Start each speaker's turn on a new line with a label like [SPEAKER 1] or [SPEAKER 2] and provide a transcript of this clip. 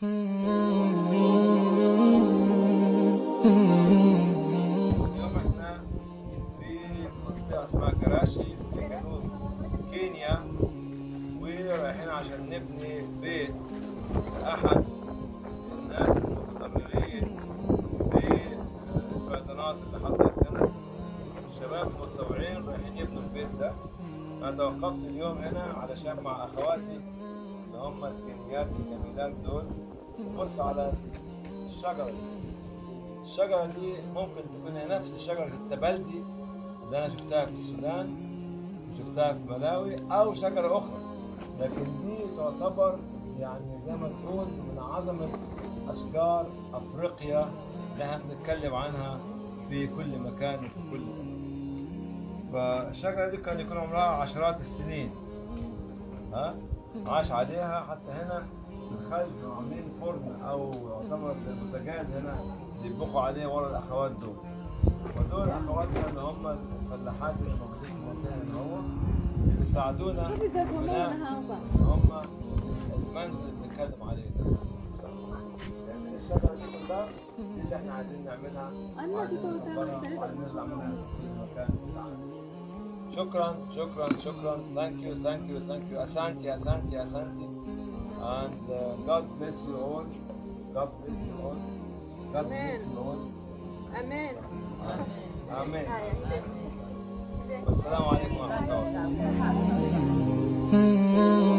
[SPEAKER 1] اليوم احنا في منطقة اسمها كراشي في جنوب كينيا ورايحين عشان نبني بيت لأحد الناس المتضررين بالفيضانات اللي حصلت هنا الشباب المتطوعين رايحين يبنوا البيت ده أنا توقفت اليوم هنا علشان مع أخواتي اللي هم الكينيات الجميلات دول بص على الشجرة دي الشجرة دي ممكن تكون هي نفس شجرة التبلدي اللي أنا شفتها في السودان وشفتها في ملاوي أو شجرة أخرى لكن دي تعتبر يعني زي ما تقول من عظمة أشجار أفريقيا اللي احنا بنتكلم عنها في كل مكان وفي كل فالشجرة دي كان يكون عمرها عشرات السنين ها عاش عليها حتى هنا في الخلف كانوا عاملين فرن او يعتبر البوتاجاز هنا اللي يطبخوا عليه ورا الاخوات دول ودول اخواتنا اللي هم الفلاحات اللي موجودين في المنطقه هنا هو اللي بيساعدونا في بناء اللي هم المنزل اللي بنتكلم عليه ده يعني الشجره دي كلها دي اللي احنا عايزين نعملها وعايزين نكبرها وعايزين نطلع منها في المكان بتاعنا شكرا شكرا شكرا thank you thank you thank you asante asante asante and uh, God bless you all God bless you all God bless you all
[SPEAKER 2] Amen.
[SPEAKER 1] آمين والسلام عليكم ورحمة الله
[SPEAKER 3] Mm-hmm.